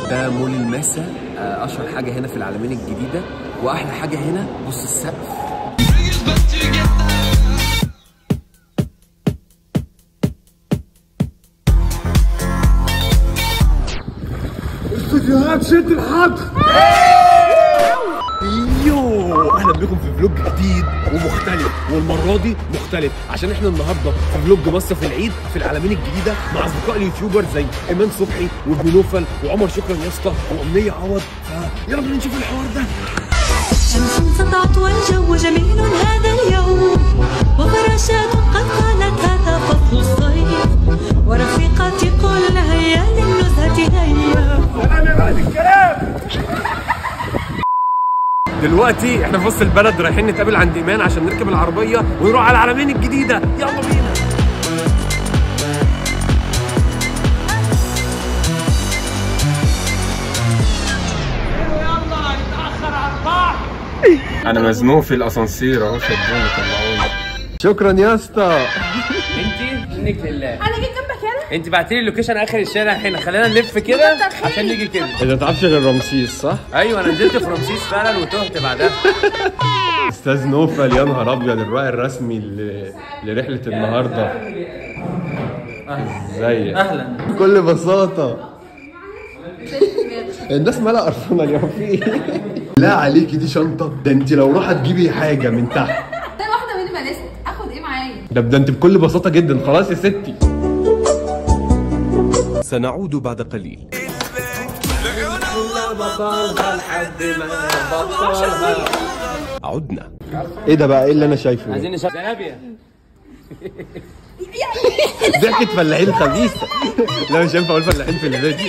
ده مول الماسة آه، اشهر حاجه هنا في العالمين الجديده واحلى حاجه هنا بص السقف يو اهلا بكم في فلوج جديد ومختلف والمره دي مختلف عشان احنا النهارده في فلوج مصر في العيد في العالمين الجديده مع اصدقاء اليوتيوبر زي ايمان صبحي وابن نوفل وعمر شكرا يا اسطى وامنيه عوض فيلا بينا نشوف الحوار ده شمس سطعت والجو جميل هذا اليوم وفراشات قد قالت هذا فصل الصيف ورفيقاتي قل هيا للنزهة هيا دلوقتي احنا في وسط البلد رايحين نتقابل عند ايمان عشان نركب العربيه ونروح على العالمين الجديده يلا بينا انا مزنوق في الاسانسير اهو شدوني طلعوني شكرا يا اسطى انت منك لله انا جيت جنبك هنا انت بعتي لي اللوكيشن اخر الشارع هنا خلينا نلف كده عشان نيجي كده انت ما تعرفش غير رمسيس صح؟ ايوه انا نزلت في رمسيس فعلا وتهت بعدها استاذ نوفل يا نهار ابيض الراعي الرسمي ل- لرحله النهارده ازيك اهلا بكل بساطه الناس مالها قرفانه اليوم في ايه؟ لا عليكي دي شنطه ده انت لو راحت تجيبي حاجه من تحت ده واحده مينيماليست اخد ايه معايا ده ده انت بكل بساطه جدا خلاص يا ستي سنعود بعد قليل عدنا ايه ده بقى ايه اللي انا شايفه ده؟ عايزين نشوف زنابيا ضحكة فلاحين خبيثة لا مش هينفع اقول فلاحين في الفيديو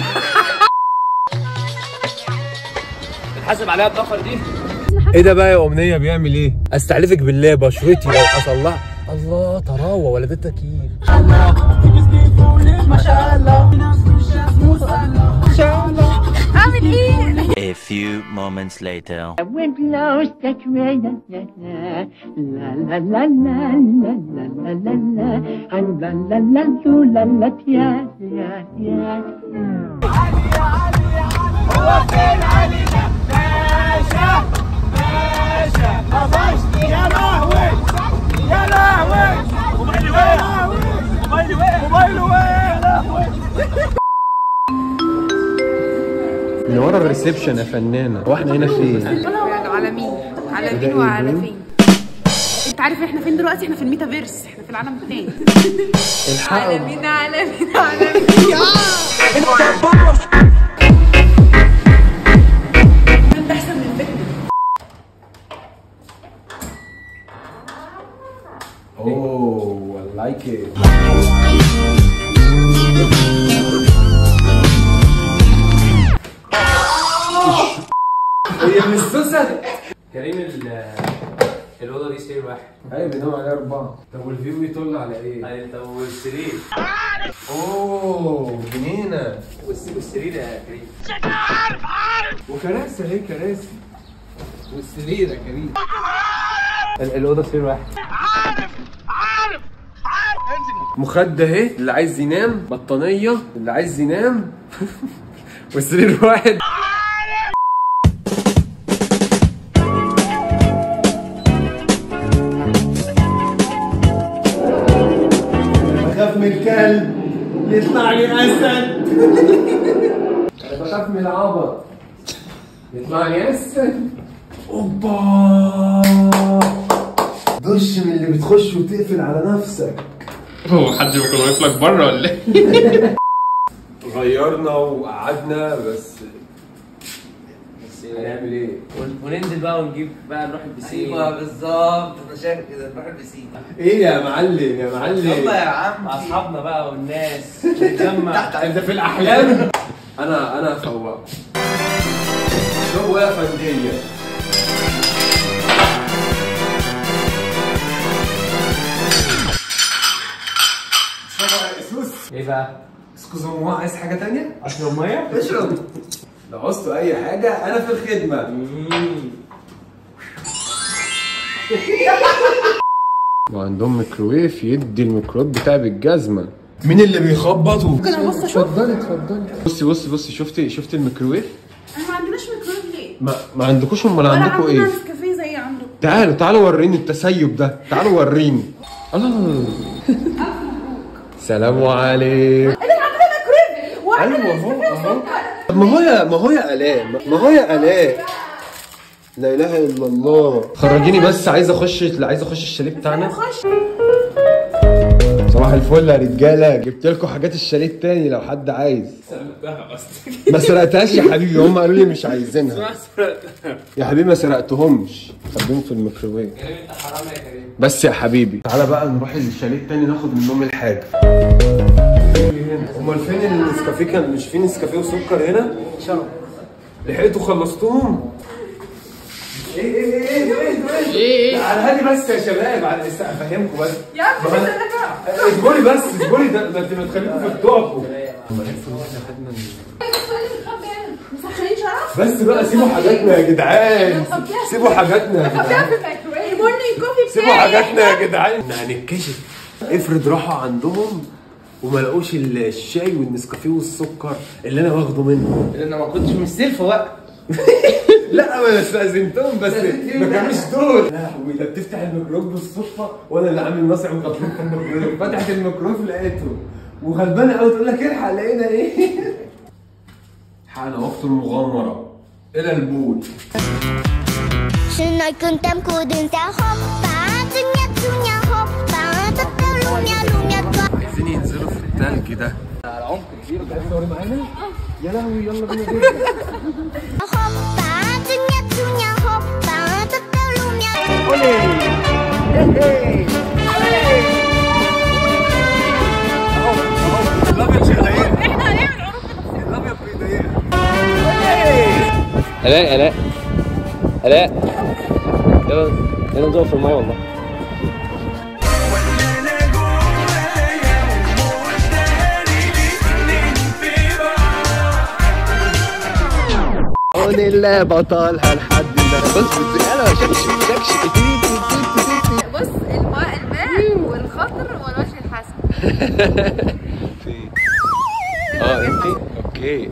نحاسب عليها الضفر دي ايه ده بقى يا امنيه بيعمل ايه استحلفك بالله بشرتي لو اصلح الله طراوه ولا ده تكييف اعمل ايه A few moments later. wind blows that way, la la la la la la la la la la and la la la la la la yeah yeah yeah. من ورا الريسبشن يا فنانة واحنا هنا فين؟ على مين على مين وعلى فين انت عارف احنا فين دلوقتي احنا في الميتافيرس احنا في العالم التاني على مين على مين على مين انت احسن من الفكره اوه I like it هي مش سوسه كريم ال الاوضه دي سرير واحد ايوه بينام عليها اربعه طب والفيو يطل على ايه؟ يعني طب والسرير اوه جنينه والس- والسرير يا كريم وكراسي اهي كراسي والسرير يا كريم ال- الاوضه سرير واحد مخدة اهي اللي عايز ينام بطانية اللي عايز ينام والسرير واحد بخاف من الكلب يطلع لي اسد انا بخاف من العبط يطلع لي اسد اوبا دش من اللي بتخش وتقفل على نفسك هو حد بيكون واقف لك بره ولا ايه؟ غيرنا وقعدنا بس بس هنعمل ايه؟ ون- وننزل بقى ونجيب بقى نروح البسين ايوه بالظبط انا شايف كده نروح البسين ايه يا معلم يا معلم يلا يا عم مع اصحابنا بقى والناس نتجمع انت في الاحلام انا انا فواق شو يا فندية ايه بقى؟ اسكوزو موا عايز حاجة تانية؟ اشرب ميه؟ اشرب لو عوزتوا أي حاجة أنا في الخدمة وعندهم ميكروويف يدي الميكروب بتاعي بالجزمة مين اللي بيخبط ممكن ابص اشوف اتفضلي اتفضلي بصي بصي بصي شفتي شفتي الميكروويف احنا ما عندناش ميكرويف ليه؟ ما, ما عندكوش امال ولا عندكم عندنا ايه نسكافيه زي عندكم تعالوا تعالوا وريني التسيب ده تعالوا وريني الله سلام عليكم ايه ده عندنا ميكرويف وعندنا ايوه اهو نسكافيه اهو طب ما هو يا ما هو يا الاء ما هو يا الاء لا اله الا الله خرجيني بس عايز اخش عايز اخش الشاليه بتاعنا خش صباح الفل يا رجاله جبت لكم حاجات الشاليه التاني لو حد عايز ما سرقتهاش يا حبيبي هم قالوا لي مش عايزينها يا حبيبي ما سرقتهمش خبيهم في الميكروويف بس يا حبيبي تعالى بقى نروح الشاليه التاني ناخد منهم الحاجه امال فين النسكافيه كان مش في نسكافيه وسكر هنا لحقتوا خلصتهم ايه ايه ايه ايه ايه ايه على هادي بس يا شباب على افهمكم بس يا عم ما أنا- اصبري بس اصبري ده ده انتوا تخليكم في بتوعكم مسخنين شرف بس بقى سيبوا حاجاتنا يا جدعان سيبوا حاجاتنا يا جدعان في الميكرويف المورنينج كوفي سيبوا حاجاتنا يا جدعان احنا هنتكشف افرض راحوا عندهم وما لقوش الشاي والنسكافيه والسكر اللي انا واخده منهم لان ما كنتش مستلفه بقى لا ما انا استاذنتهم بس ما كانوش دول يا لهوي ده بتفتح الميكروف بالصدفه وانا اللي عامل ناصع وغلطان في الميكروف فتحت الميكروف لقيته وغلبانه قوي تقول لك الحق لقينا ايه حان وقت المغامره الى البول 室内跟 tem ku din sa hop ba tunya tunya hop ba tetel lumia lumia tua عايزين ينزلوا في التلج ده يا لهوي يلا بينا جدا hop ba tunya tunya hop ba tetel lumia الاء الاء الاء يلا يلا نزوق في المايه والله عون الله بطلها لحد ما بص بص يلا شكشك شكشك تي تي تي تي تي بص الماء الماء والخضر والوجه الحسن اه انت اوكي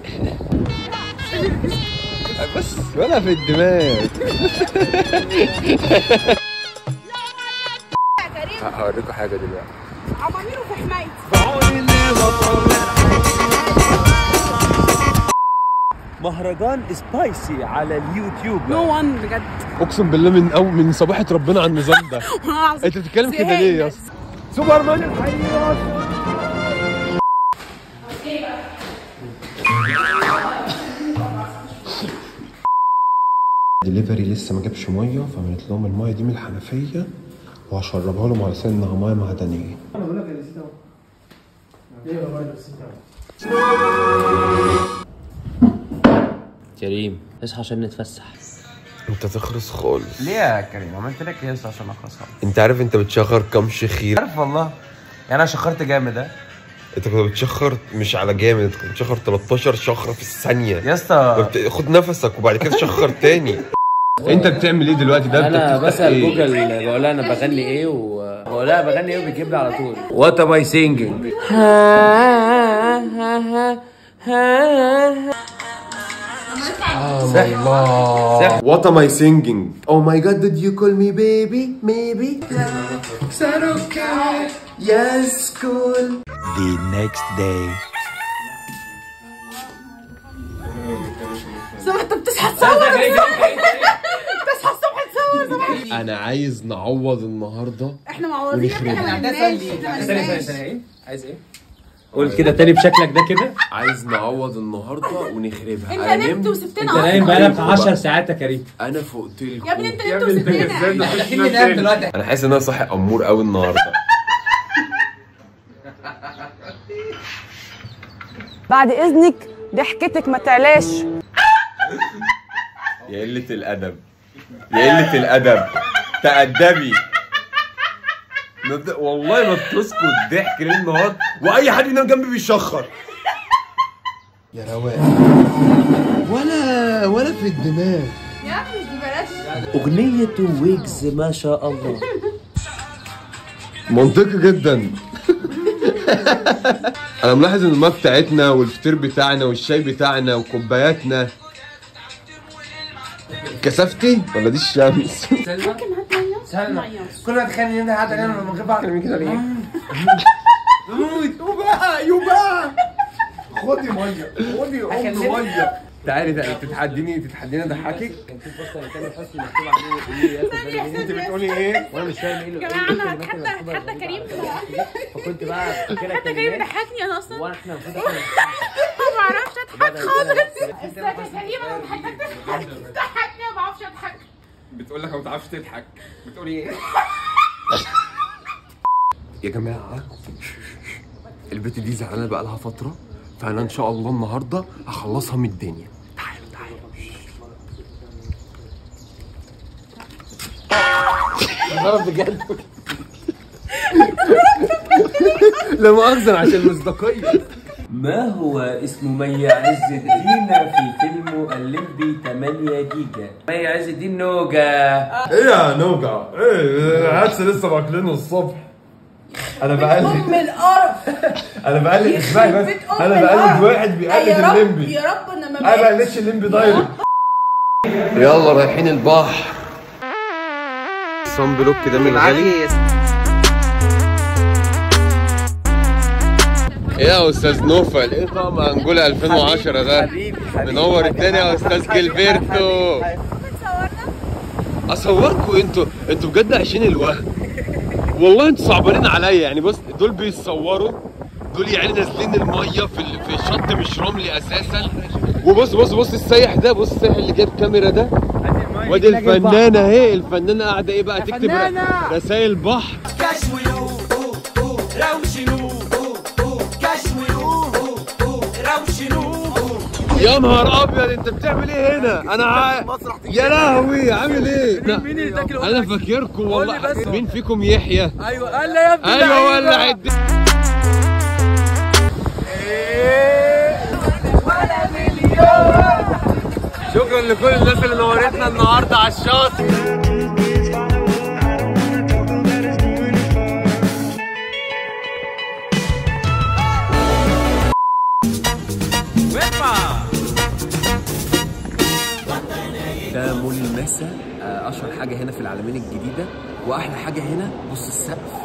بس ولا في الدماغ هوريكم حاجه دلوقتي عماميره في حمايتي مهرجان سبايسي على اليوتيوب نو وان بجد اقسم بالله من او من صباحه ربنا على النظام ده انت بتتكلم كده ليه يا اسطى سوبر مان الحقيقه دليفري لسه ما جابش ميه فعملت لهم الميه دي من الحنفيه وهشربها لهم على اساس انها ميه معدنيه كريم اصحى عشان نتفسح انت تخرس خالص ليه يا كريم عملت لك ايه عشان اخلص انت عارف انت بتشخر كام شخير عارف والله يعني انا شخرت جامد ها انت كنت بتشخر مش على جامد انت كنت بتشخر 13 شخره في الثانيه يا اسطى فبت- خد نفسك وبعد كده شخر تاني انت بتعمل ايه دلوقتي ده انا بسال جوجل بقول لها انا بغني ايه وبقول لها بغني ايه وبيجيب لي على طول وات ام اي سينجينج الله What am I singing? Oh my god, did you call me baby? Maybe? okay. Yes, cool. The next day. سامع انت بتصحى تصور بتصحى الصبح تصور صباح انا عايز نعوض النهارده احنا معوضين احنا ما نمناش احنا ما نمناش ايه عايز ايه قول كده تاني بشكلك ده كده عايز نعوض النهارده ونخربها انت أنا نمت نمت وسبتنا انت نايم اصلا بقالك 10 ساعات يا كريم انا فقت لكم يا ابني انت نمت وسبتنا اكيد نايم دلوقتي انا حاسس ان انا صاحي امور قوي النهارده بعد اذنك ضحكتك ما تعلاش يا قله الادب يا قله الادب تأدبي نبدأ- والله ما بتسكت ضحك ليل نهار واي حد ينام جنبي بيشخر يا رواق ولا ولا في الدماغ يا ابني دي بلاش اغنيه ويجز ما شاء الله منطقي جدا انا ملاحظ ان الماء بتاعتنا والفطير بتاعنا والشاي بتاعنا وكوباياتنا كثافتي ولا دي الشمس؟ سلمى كل ما تخلي هنا قاعد علينا من غير بعض كده ليه؟ بموت وبقى يبقى خدي ميه خدي ام ميه تعالي تعالي تتحديني تتحديني اضحكك كان في بوستر لتامر حسني مكتوب عليه ايه يا اسطى انت بتقولي ايه؟ وانا مش فاهم ايه اللي- يا ايه جماعه انا الكلمات اللي حتى مكتوبة حتى قدامي كريم بعد. فكنت بقى فاكرها حتى كريم كلمات بيضحكني انا اصلا وانا احنا المفروض احنا ما بعرفش اضحك خالص استنى يا كريم انا ضحكت ضحكني ما بعرفش اضحك بتقول لك ما بتعرفش تضحك بتقولي ايه؟ يا جماعه البت دي زعلانه بقى لها فتره فانا ان شاء الله النهارده هخلصها من الدنيا تعالوا تعالوا بجد لا مؤاخذة عشان المصداقية ما هو اسم مي عز الدين في فيلم الليمبي 8 جيجا مي عز الدين نوجا ايه يا نوجع؟ ايه عدس لسه واكلينه الصبح انا بقلد ام القرف انا بقلد اسمعي بس بيت أم انا بقلد القرف. واحد بيقلد يا رب الليمبي يا رب انا ما انا ما بقتش بقلدش الليمبي دايركت يلا رايحين البحر صن بلوك ده من الغالي ايه يا استاذ نوفل ايه طقم انجولا 2010 ده منور الدنيا يا استاذ جilberto اصوركم انتوا انتوا بجد عايشين الوهم والله انتوا صعبانين عليا يعني بص دول بيصوروا دول يعني نازلين الميه في ال- في الشط مش رملي اساسا وبص بص بص السايح ده بص السايح اللي جايب كاميرا ده وادي الفنانه اهي الفنانه قاعده ايه بقى تكتب ر- رسائل بحر يا نهار ابيض انت بتعمل ايه هنا؟ انا ع... يا لهوي عامل ايه؟ مين اللي داخل انا فاكركم والله مين فيكم يحيى؟ ايوه قال لي يا ابني ايوه ولع الد- شكرا لكل الناس اللي نورتنا النهارده على الشاطئ ده مول الماسة آه، اشهر حاجه هنا في العالمين الجديده واحلى حاجه هنا بص السقف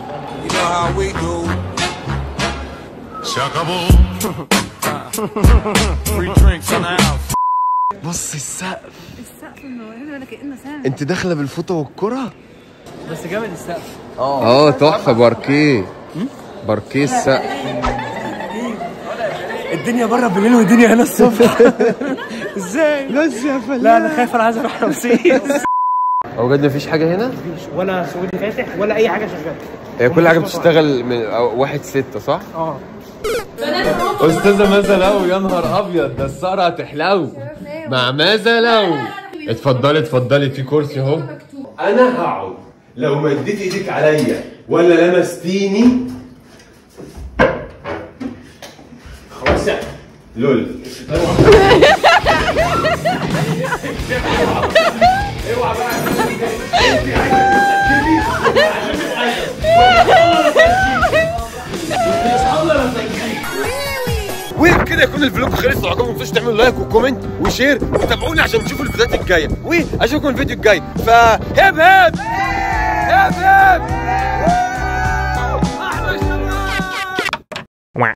بص السقف السقف منورين ولا كأنه سنة انت داخله بالفوطه والكره بس جامد السقف اه تحفه باركيه باركيه السقف الدنيا بره بالليل والدنيا هنا الصبح ازاي بس يا فنان لا انا خايف انا عايز اروح رمسيس هو بجد مفيش حاجه هنا ولا سعودي فاتح ولا اي حاجه شغاله هي كل حاجه بتشتغل من أو- واحد ستة صح؟ اه استاذه ماذا لو يا نهار ابيض ده السهره هتحلو مع ماذا لو اتفضلي اتفضلي في كرسي اهو انا هقعد لو مديت ايدك عليا ولا لمستيني خلاص يعني لول اوعى وبكده يكون الفلوج خلص لو عجبكم ما تنسوش تعملوا لايك وكومنت وشير وتابعوني عشان تشوفوا الفيديوهات الجايه واشوفكم الفيديو الجاي فهب هب هب هب